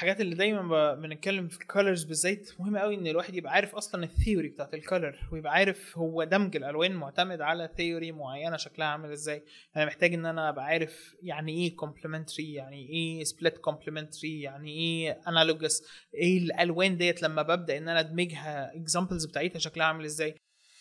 الحاجات اللي دايما ب- بنتكلم في الكالرز بالذات مهم قوي ان الواحد يبقى عارف اصلا الثيوري بتاعت الكالر ويبقى عارف هو دمج الالوان معتمد على ثيوري معينه شكلها عامل ازاي انا محتاج ان انا ابقى عارف يعني ايه كومبلمنتري يعني ايه سبليت كومبلمنتري يعني ايه انالوجس ايه الالوان ديت لما ببدا ان انا ادمجها اكزامبلز بتاعتها شكلها عامل ازاي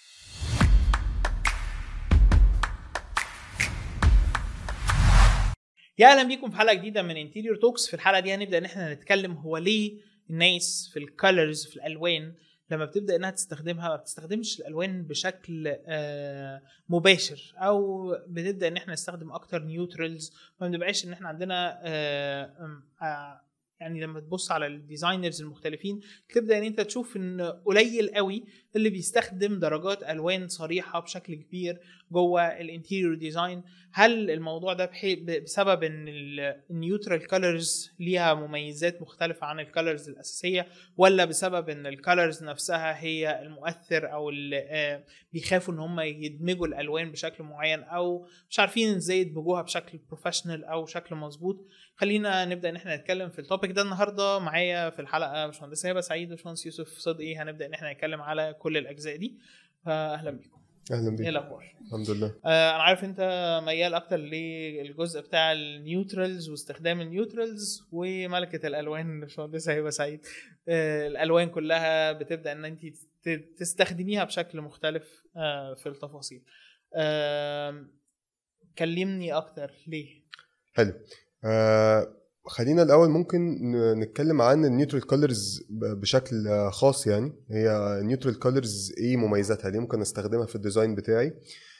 يا اهلا بيكم في حلقه جديده من انتيريور توكس في الحلقه دي هنبدا ان احنا نتكلم هو ليه الناس في الكالرز في الالوان لما بتبدا انها تستخدمها ما بتستخدمش الالوان بشكل آه، مباشر او بنبدا ان احنا نستخدم اكتر نيوترالز ما بنبقاش ان احنا عندنا آه، أم، آه، يعني لما تبص على الديزاينرز المختلفين تبدا ان انت تشوف ان قليل قوي اللي بيستخدم درجات الوان صريحه بشكل كبير جوه الانتيريور ديزاين هل الموضوع ده بحي... ب- بسبب ان النيوترال كولرز ليها مميزات مختلفه عن الكولرز الاساسيه ولا بسبب ان الكولرز نفسها هي المؤثر او اللي آه، بيخافوا ان هم يدمجوا الالوان بشكل معين او مش عارفين ازاي يدمجوها بشكل بروفيشنال او شكل مظبوط خلينا نبدا ان احنا نتكلم في التوبيك ده النهارده معايا في الحلقه باشمهندس هبه سعيد وباشمهندس يوسف صدقي هنبدا ان احنا نتكلم على كل الاجزاء دي فاهلا بيكم اهلا ايه بيك الاخبار الحمد لله آه انا عارف انت ميال اكتر للجزء بتاع النيوترالز واستخدام النيوترالز وملكه الالوان باشمهندسه هبه سعيد آه الالوان كلها بتبدا ان انت ت- تستخدميها بشكل مختلف آه في التفاصيل آه كلمني اكتر ليه حلو آه خلينا الاول ممكن ن- نتكلم عن النيوترال كولرز بشكل آه، خاص يعني هي النيوترال كولرز ايه مميزاتها ليه ممكن استخدمها في الديزاين بتاعي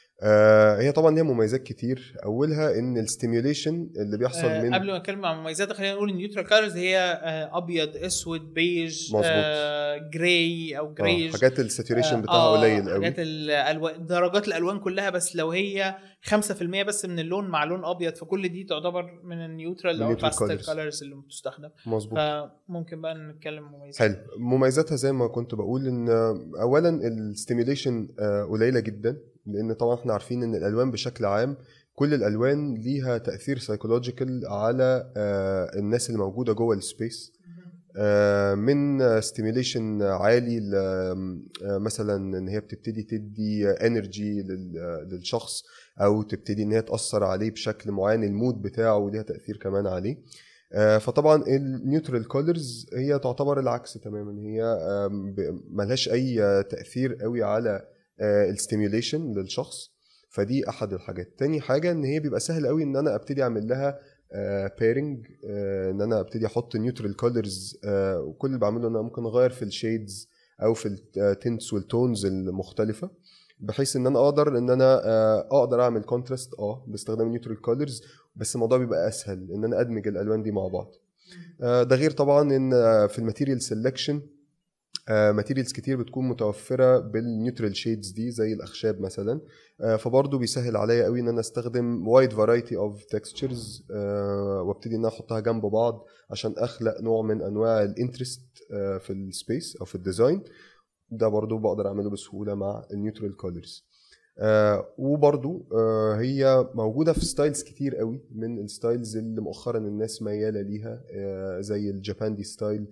آه هي طبعا ليها مميزات كتير اولها ان الستيميوليشن اللي بيحصل آه من قبل ما نتكلم عن مميزاتها خلينا نقول النيوترال كارز هي آه ابيض اسود بيج مظبوط. آه جراي او آه جريج حاجات الساتوريشن آه، بتاعها آه، قليل قوي حاجات الالوان درجات الالوان كلها بس لو هي 5% بس من اللون مع لون ابيض فكل دي تعتبر من النيوترال او النيوترال الباستل colours. كولرز اللي بتستخدم مظبوط فممكن بقى نتكلم مميزات حلو مميزاتها زي ما كنت بقول ان اولا الستيميوليشن قليله جدا لان طبعا احنا عارفين ان الالوان بشكل عام كل الالوان ليها تاثير سايكولوجيكال على آه، الناس اللي موجوده جوه السبيس آه، من ستيميوليشن عالي ل- آه، مثلا ان هي بتبتدي تدي انرجي للشخص او تبتدي ان هي تاثر عليه بشكل معين المود بتاعه ليها تاثير كمان عليه آه، فطبعا النيوترال كولرز هي تعتبر العكس تماما هي آم، ب- ملهاش اي آه، تاثير قوي على الستيميوليشن للشخص فدي احد الحاجات تاني حاجه ان هي بيبقى سهل قوي ان انا ابتدي اعمل لها بيرنج ان انا ابتدي احط نيوترال كولرز وكل اللي بعمله ان انا ممكن اغير في الشيدز او في التنتس والتونز المختلفه بحيث ان انا اقدر ان انا آه، اقدر اعمل كونتراست اه باستخدام نيوترال كولرز بس الموضوع بيبقى اسهل ان انا ادمج الالوان دي مع بعض آه، ده غير طبعا ان آه، في الماتيريال سيلكشن ماتيريالز كتير بتكون متوفره بالنيوترال شيدز دي زي الاخشاب مثلا آه، فبرضه بيسهل عليا قوي ان انا استخدم وايد فرايتي اوف تكستشرز وابتدي ان انا احطها جنب بعض عشان اخلق نوع من انواع الانترست في السبيس او في الديزاين ده برضو بقدر اعمله بسهوله مع النيوترال كولرز آه وبرضو آه هي موجوده في ستايلز كتير قوي من الستايلز اللي مؤخرا الناس مياله ليها آه زي الجاباندي ستايل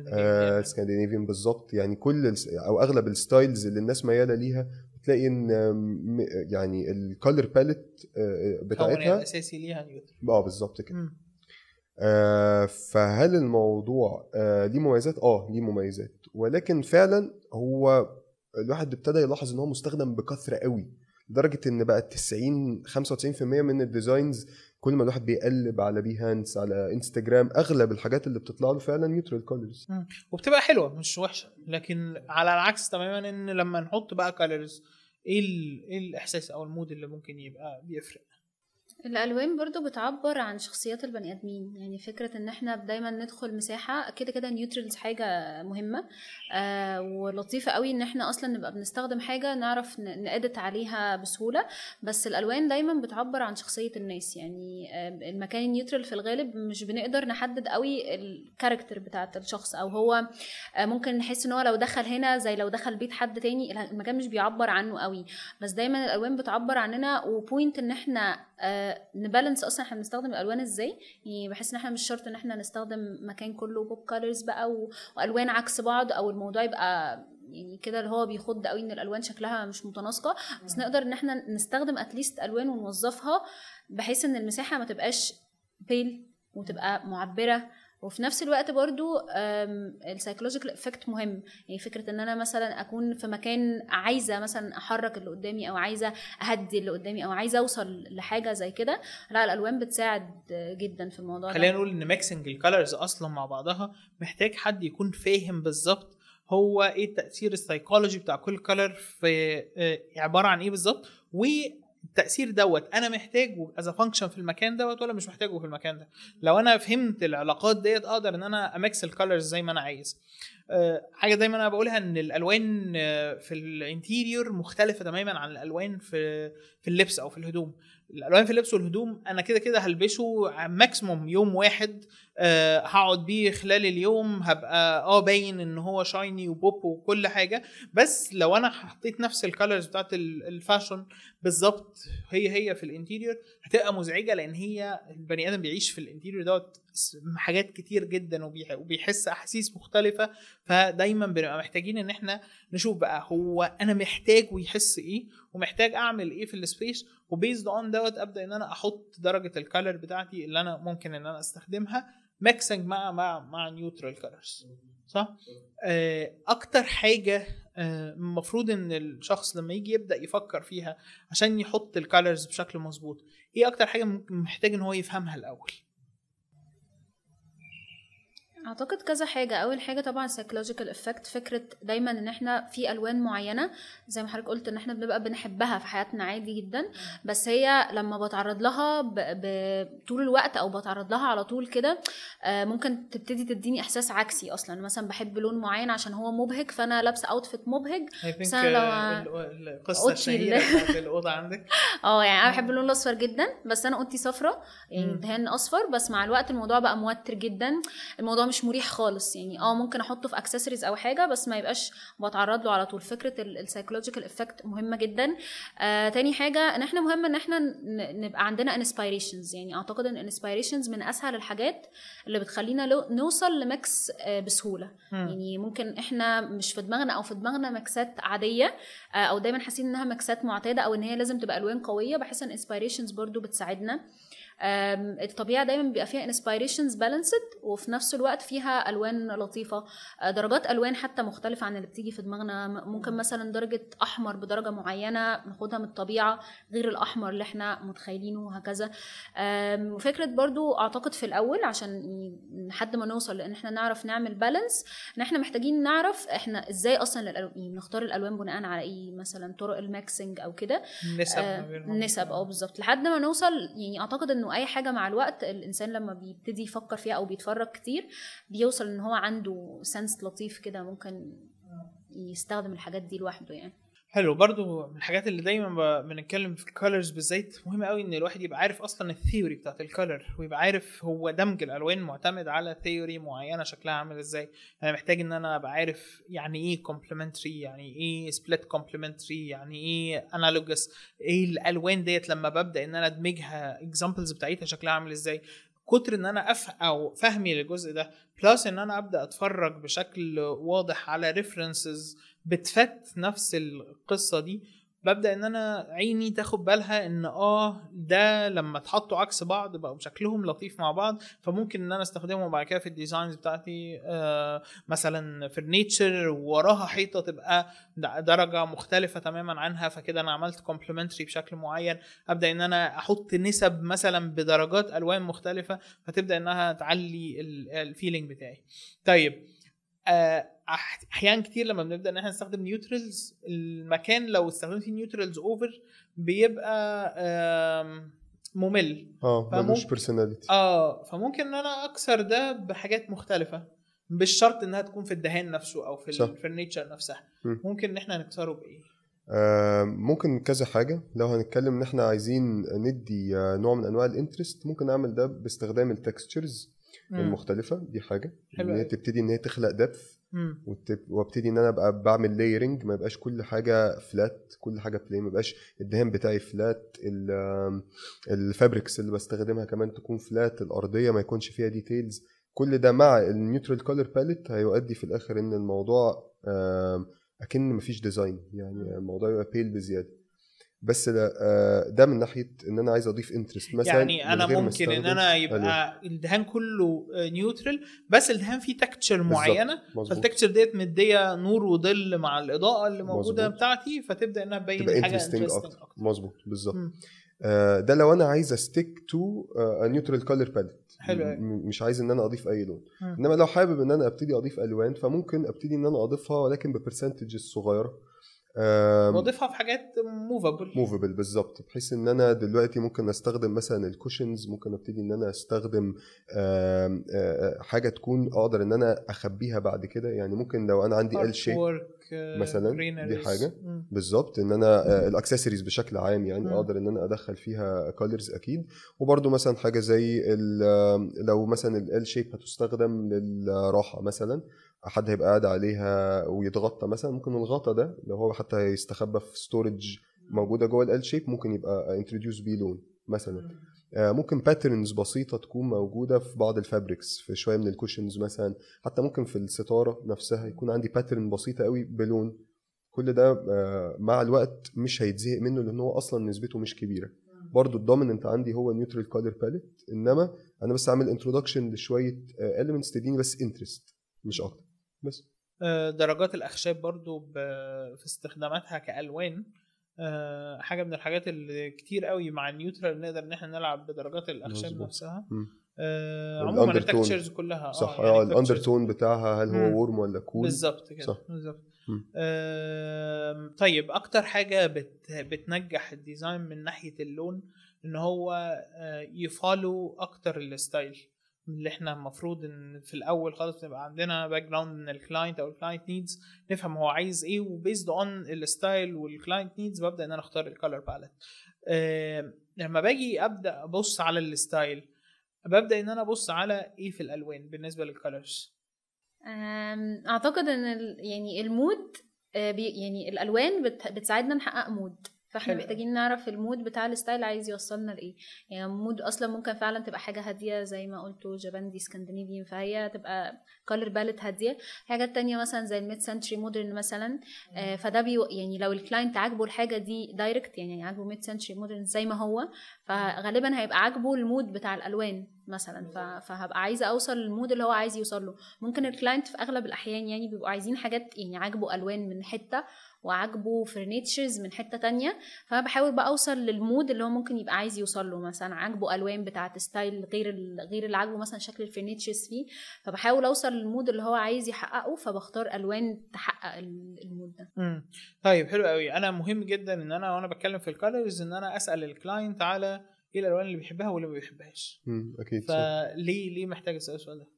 آه سكاندينيفيان بالظبط يعني كل الس- او اغلب الستايلز اللي الناس مياله ليها بتلاقي ان آم، يعني الكولر باليت بتاعتها الاساسي ليها نيوترال اه بالظبط كده مم. آه، فهل الموضوع آه، ليه مميزات؟ اه ليه مميزات ولكن فعلا هو الواحد ابتدى يلاحظ ان هو مستخدم بكثره قوي لدرجه ان بقى 90 95% من الديزاينز كل ما الواحد بيقلب على بيهانس على انستجرام اغلب الحاجات اللي بتطلع له فعلا نيوترال كولرز مم. وبتبقى حلوه مش وحشه لكن على العكس تماما ان لما نحط بقى كالرز ايه ال- ايه الاحساس او المود اللي ممكن يبقى بيفرق الالوان برضو بتعبر عن شخصيات البني ادمين يعني فكره ان احنا دايما ندخل مساحه كده كده نيوترالز حاجه مهمه آه ولطيفه قوي ان احنا اصلا نبقى بنستخدم حاجه نعرف ن- نأدت عليها بسهوله بس الالوان دايما بتعبر عن شخصيه الناس يعني آه المكان النيوترال في الغالب مش بنقدر نحدد قوي الكاركتر بتاعت الشخص او هو آه ممكن نحس ان هو لو دخل هنا زي لو دخل بيت حد تاني المكان مش بيعبر عنه قوي بس دايما الالوان بتعبر عننا وبوينت ان احنا آه آه نبالانس اصلا احنا بنستخدم الالوان ازاي يعني بحس ان احنا مش شرط ان احنا نستخدم مكان كله بوب كولرز بقى و... والوان عكس بعض او الموضوع يبقى يعني كده اللي هو بيخض قوي ان الالوان شكلها مش متناسقه بس نقدر ان احنا نستخدم اتليست الوان ونوظفها بحيث ان المساحه ما تبقاش بيل وتبقى معبره وفي نفس الوقت برضو السايكولوجيكال افكت مهم يعني فكره ان انا مثلا اكون في مكان عايزه مثلا احرك اللي قدامي او عايزه اهدي اللي قدامي او عايزه اوصل لحاجه زي كده لا الالوان بتساعد جدا في الموضوع خلينا ده نقول ان ميكسنج الكالرز اصلا مع بعضها محتاج حد يكون فاهم بالظبط هو ايه التاثير السيكولوجي بتاع كل كلر في آه، عباره عن ايه بالظبط والتاثير دوت انا محتاجه از فانكشن في المكان دوت ولا مش محتاجه في المكان ده لو انا فهمت العلاقات ديت اقدر ان انا اميكس الكالرز زي ما انا عايز آه، حاجه دايما انا بقولها ان الالوان آه، في الانتيريور مختلفه تماما عن الالوان في في اللبس او في الهدوم الالوان في اللبس والهدوم انا كده كده هلبسه ماكسيموم يوم واحد أه هقعد بيه خلال اليوم هبقى اه باين ان هو شايني وبوب وكل حاجه بس لو انا حطيت نفس الكالرز بتاعت ال- الفاشن بالظبط هي هي في الانتيريور هتبقى مزعجه لان هي البني ادم بيعيش في الانتيريور دوت س- حاجات كتير جدا وبيح- وبيحس احاسيس مختلفه فدايما بنبقى محتاجين ان احنا نشوف بقى هو انا محتاج ويحس ايه ومحتاج اعمل ايه في السبيس وبيزد اون دوت ابدا ان انا احط درجه الكالر بتاعتي اللي انا ممكن ان انا استخدمها ميكسنج مع مع مع نيوترال كالرز صح آه، اكتر حاجه آه، المفروض ان الشخص لما يجي يبدا يفكر فيها عشان يحط الكالرز بشكل مظبوط ايه اكتر حاجه ممكن محتاج ان هو يفهمها الاول اعتقد كذا حاجه اول حاجه طبعا سايكولوجيكال افكت فكره دايما ان احنا في الوان معينه زي ما حضرتك قلت ان احنا بنبقى بنحبها في حياتنا عادي جدا بس هي لما بتعرض لها ب... ب... طول الوقت او بتعرض لها على طول كده آه، ممكن تبتدي تديني احساس عكسي اصلا مثلا بحب لون معين عشان هو مبهج فانا لابسه اوتفيت مبهج I think بس أنا لو- آه، ال- القصه أوضتي الشهيره ال- بتاعت الاوضه عندك اه يعني انا بحب اللون الاصفر جدا بس انا اوضتي صفرة يعني مم. دهان اصفر بس مع الوقت الموضوع بقى موتر جدا الموضوع مش مريح خالص يعني اه ممكن احطه في اكسسوارز او حاجه بس ما يبقاش بتعرض له على طول فكره السايكولوجيكال افكت مهمه جدا آه تاني حاجه ان احنا مهم ان احنا ن- نبقى عندنا انسبيريشنز يعني اعتقد ان انسبيريشنز من اسهل الحاجات اللي بتخلينا لو نوصل لميكس آه بسهوله مم. يعني ممكن احنا مش في دماغنا او في دماغنا ميكسات عاديه آه، او دايما حاسين انها ميكسات معتاده او ان هي لازم تبقى الوان قويه بحس ان انسبيريشنز برضو بتساعدنا آم، الطبيعه دايما بيبقى فيها انسبيريشنز بالانسد وفي نفس الوقت فيها الوان لطيفه آه، درجات الوان حتى مختلفه عن اللي بتيجي في دماغنا م- ممكن مثلا درجه احمر بدرجه معينه ناخدها من الطبيعه غير الاحمر اللي احنا متخيلينه وهكذا آم، وفكره برضو اعتقد في الاول عشان ي- لحد ما نوصل لان احنا نعرف نعمل بالانس ان احنا محتاجين نعرف احنا ازاي اصلا الألو- يعني نختار الالوان بناء على ايه مثلا طرق الماكسنج او كده نسب ما آه، بينهم. نسب اه بالظبط لحد ما نوصل يعني اعتقد انه اي حاجه مع الوقت الانسان لما بيبتدي يفكر فيها او بيتفرج كتير بيوصل ان هو عنده سنس لطيف كده ممكن يستخدم الحاجات دي لوحده يعني حلو برضو من الحاجات اللي دايما ب- بنتكلم في الكالرز بالذات مهم قوي ان الواحد يبقى عارف اصلا الثيوري بتاعت الكالر ويبقى عارف هو دمج الالوان معتمد على ثيوري معينه شكلها عامل ازاي انا محتاج ان انا ابقى عارف يعني ايه كومبلمنتري يعني ايه سبليت كومبلمنتري يعني ايه انالوجس ايه الالوان ديت لما ببدا ان انا ادمجها اكزامبلز بتاعتها شكلها عامل ازاي كتر ان انا أف او فهمي للجزء ده بلس ان انا ابدا اتفرج بشكل واضح على ريفرنسز بتفت نفس القصه دي ببدا ان انا عيني تاخد بالها ان اه ده لما اتحطوا عكس بعض بقوا شكلهم لطيف مع بعض فممكن ان انا استخدمهم بعد كده في الديزاينز بتاعتي آه مثلا فرنيتشر وراها حيطه تبقى د- درجه مختلفه تماما عنها فكده انا عملت كومبلمنتري بشكل معين ابدا ان انا احط نسب مثلا بدرجات الوان مختلفه فتبدا انها تعلي الفيلينج بتاعي طيب آه، أح- احيان كتير لما بنبدا ان احنا نستخدم نيوترالز المكان لو استخدمت فيه نيوترالز اوفر بيبقى آم، ممل اه ملوش فممكن- بيرسوناليتي اه فممكن ان انا اكسر ده بحاجات مختلفه مش شرط انها تكون في الدهان نفسه او في صح. الفرنيتشر نفسها م. ممكن ان احنا نكسره بايه آه، ممكن كذا حاجة لو هنتكلم ان احنا عايزين ندي آه، نوع من انواع الانترست ممكن نعمل ده باستخدام التكستشرز مم. المختلفة دي حاجة حلو ان هي أوي. تبتدي ان هي تخلق دبث مم. وتب- وابتدي ان انا ابقى بعمل لايرنج ما يبقاش كل حاجه فلات كل حاجه بلاي ما يبقاش الدهان بتاعي فلات ال- الفابريكس اللي بستخدمها كمان تكون فلات الارضيه ما يكونش فيها ديتيلز كل ده مع النيوترال كولر باليت هيؤدي في الاخر ان الموضوع آم، اكن مفيش ديزاين يعني الموضوع يبقى بيل بزياده بس لا، آه، ده من ناحيه ان انا عايز اضيف انترست مثلا يعني من انا غير ما ممكن ان أستخدم انا ألوان. يبقى الدهان كله نيوترال بس الدهان فيه تكتشر معينه مظبوط. فالتكتشر ديت مديه نور وظل مع الاضاءه اللي موجوده مظبوط. بتاعتي فتبدا انها تبين تبقى حاجه انترستنج interesting اكتر مظبوط بالظبط مم. آه، ده لو انا عايز استيك تو نيوترال كولر باليت حلو أوي. مش عايز ان انا اضيف اي لون مم. انما لو حابب ان انا ابتدي اضيف الوان فممكن ابتدي ان انا اضيفها ولكن ببرسنتجز صغيره واضيفها في حاجات موفابل موفبل بالظبط بحيث ان انا دلوقتي ممكن استخدم مثلا الكوشنز ممكن ابتدي ان انا استخدم آم، آه، حاجه تكون اقدر ان انا اخبيها بعد كده يعني ممكن لو انا عندي ال شيب مثلاً، دي حاجة. بالظبط ان انا الاكسسوارز بشكل عام يعني مم. اقدر ان انا ادخل فيها كولرز اكيد وبرده مثلا حاجه زي ال- لو مثلا ال شيب هتستخدم للراحه مثلا حد هيبقى قاعد عليها ويتغطى مثلا ممكن الغطا ده لو هو حتى هيستخبى في ستورج موجوده جوه ال شيب ممكن يبقى انتروديوس بيه لون مثلا آه، ممكن باترنز بسيطه تكون موجوده في بعض الفابريكس في شويه من الكوشنز مثلا حتى ممكن في الستاره نفسها يكون عندي باترن بسيطه قوي بلون كل ده آه، مع الوقت مش هيتزهق منه لان هو اصلا نسبته مش كبيره برضو الدوميننت عندي هو نيوترال كولر باليت انما انا بس عامل انتروداكشن لشويه اليمنتس تديني بس انترست مش اكتر بس آه، درجات الاخشاب برضو ب- في استخداماتها كالوان آه، حاجه من الحاجات اللي كتير قوي مع النيوترال نقدر ان احنا نلعب بدرجات الاخشاب مظبوط. نفسها مم. آه، والأندر عموما تون. التكتشرز كلها صح يعني اه التكتشرز الاندر تون بتاعها هل مم. هو وورم ولا كول بالظبط كده صح. بالظبط مم. آم، طيب اكتر حاجه بت بتنجح الديزاين من ناحيه اللون ان هو آه، يفالو اكتر الستايل اللي احنا المفروض ان في الاول خالص نبقى عندنا باك جراوند من الكلاينت او الكلاينت نيدز نفهم هو عايز ايه وبيزد اون الستايل والكلاينت نيدز ببدا ان انا اختار الكالر باليت لما باجي ابدا ابص على الستايل ببدا ان انا ابص على ايه في الالوان بالنسبه للكالرز أم، اعتقد ان ال- يعني المود آه، بي- يعني الالوان بت- بتساعدنا نحقق مود فاحنا حلو. محتاجين نعرف المود بتاع الستايل عايز يوصلنا لايه يعني مود اصلا ممكن فعلا تبقى حاجه هاديه زي ما قلتوا جاباندي سكندنافيان فهي تبقى كولر باليت هاديه حاجات تانية مثلا زي الميد سنتري مودرن مثلا آه، فده بي يعني لو الكلاينت عاجبه الحاجه دي دايركت يعني عاجبه ميد سنتري مودرن زي ما هو فغالبا هيبقى عاجبه المود بتاع الالوان مثلا ف- فهبقى عايزه اوصل للمود اللي هو عايز يوصل له ممكن الكلاينت في اغلب الاحيان يعني بيبقوا عايزين حاجات يعني عاجبه الوان من حته وعاجبه فرنيتشرز من حته تانية فانا بحاول بقى اوصل للمود اللي هو ممكن يبقى عايز يوصل له مثلا عاجبه الوان بتاعه ستايل غير ال- غير اللي عاجبه مثلا شكل الفرنيتشرز فيه فبحاول اوصل للمود اللي هو عايز يحققه فبختار الوان تحقق ال- المود ده امم طيب حلو قوي انا مهم جدا ان انا وانا بتكلم في الكالرز ان انا اسال الكلاينت على ايه الالوان اللي بيحبها واللي ما بيحبهاش مم، اكيد صح. فليه ليه محتاج اسال السؤال ده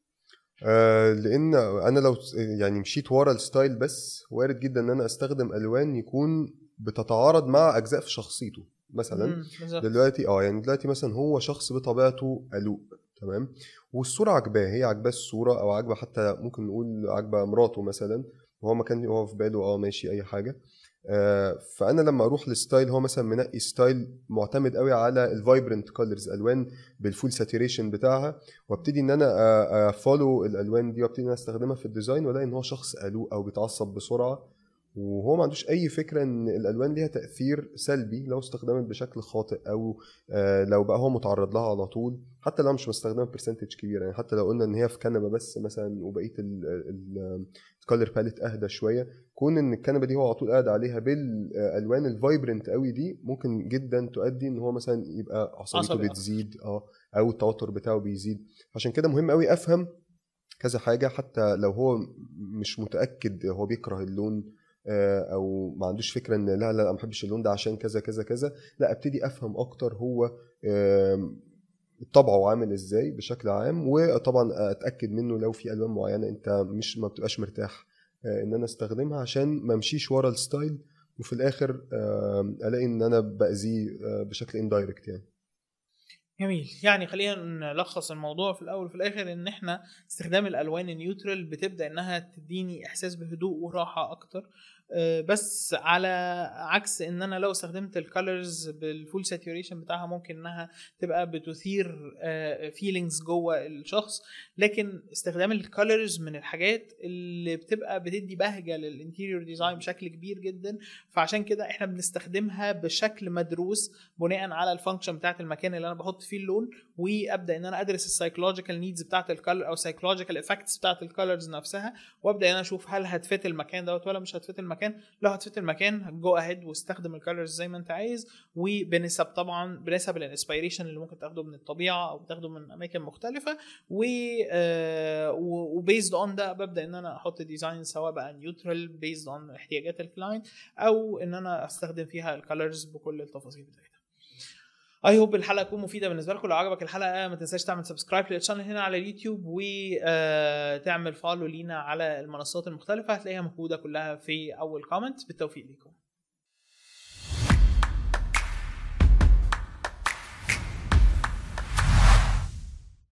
آه لان انا لو يعني مشيت ورا الستايل بس وارد جدا ان انا استخدم الوان يكون بتتعارض مع اجزاء في شخصيته مثلا مم، بالظبط دلوقتي اه يعني دلوقتي مثلا هو شخص بطبيعته قلوق تمام والصوره عجباه هي عجباه الصوره او عجبه حتى ممكن نقول عجبه مراته مثلا وهو ما كان هو في باله اه ماشي اي حاجه آه فانا لما اروح لستايل هو مثلا منقي ستايل معتمد قوي على الفايبرنت كولرز الوان بالفول ساتوريشن بتاعها وابتدي ان انا فولو الالوان دي وابتدي ان انا استخدمها في الديزاين والاقي ان هو شخص قلوق او بيتعصب بسرعه وهو ما عندوش اي فكره ان الالوان ليها تاثير سلبي لو استخدمت بشكل خاطئ او آه، لو بقى هو متعرض لها على طول حتى لو مش مستخدمه برسنتج كبيره يعني حتى لو قلنا ان هي في كنبه بس مثلا وبقيه الكالر باليت اهدى شويه كون ان الكنبه دي هو على طول قاعد عليها بالالوان الفايبرنت قوي دي ممكن جدا تؤدي ان هو مثلا يبقى عصبيته عصبي. بتزيد اه او التوتر بتاعه بيزيد عشان كده مهم قوي افهم كذا حاجه حتى لو هو مش متاكد هو بيكره اللون آه، او ما عندوش فكره ان لا لا لا ما بحبش اللون ده عشان كذا كذا كذا لا ابتدي افهم اكتر هو آم، طبعه عامل ازاي بشكل عام وطبعا اتاكد منه لو في الوان معينه انت مش ما بتبقاش مرتاح آه، ان انا استخدمها عشان ما امشيش ورا الستايل وفي الاخر آم، الاقي ان انا باذيه آه، بشكل اندايركت يعني جميل يعني خلينا نلخص الموضوع في الاول وفي الاخر ان احنا استخدام الالوان النيوترال بتبدا انها تديني احساس بهدوء وراحه اكتر آه، بس على عكس ان انا لو استخدمت الكالرز بالفول ساتوريشن بتاعها ممكن انها تبقى بتثير فيلينجز جوه الشخص لكن استخدام الكالرز من الحاجات اللي بتبقى بتدي بهجه للانتيريور ديزاين بشكل كبير جدا فعشان كده احنا بنستخدمها بشكل مدروس بناء على الفانكشن بتاعت المكان اللي انا بحط فيه اللون وابدا ان انا ادرس السايكولوجيكال نيدز بتاعت الكالر او سايكولوجيكال افكتس بتاعت الكالرز نفسها وابدا ان انا اشوف هل هتفت المكان دوت ولا مش هتفت المكان لو هتفت المكان جو اهيد واستخدم الكالرز زي ما انت عايز وبنسب طبعا بنسب الانسبيريشن اللي ممكن تاخده من الطبيعه او تاخده من اماكن مختلفه و وبيزد اون ده ببدا ان انا احط ديزاين سواء بقى نيوترال بيزد اون احتياجات الكلاينت او ان انا استخدم فيها الكالرز بكل التفاصيل بتاعتها اي هوب الحلقه تكون مفيده بالنسبه لكم لو عجبك الحلقه ما تنساش تعمل سبسكرايب للشانل هنا على اليوتيوب وتعمل فولو لينا على المنصات المختلفه هتلاقيها موجوده كلها في اول كومنت بالتوفيق ليكم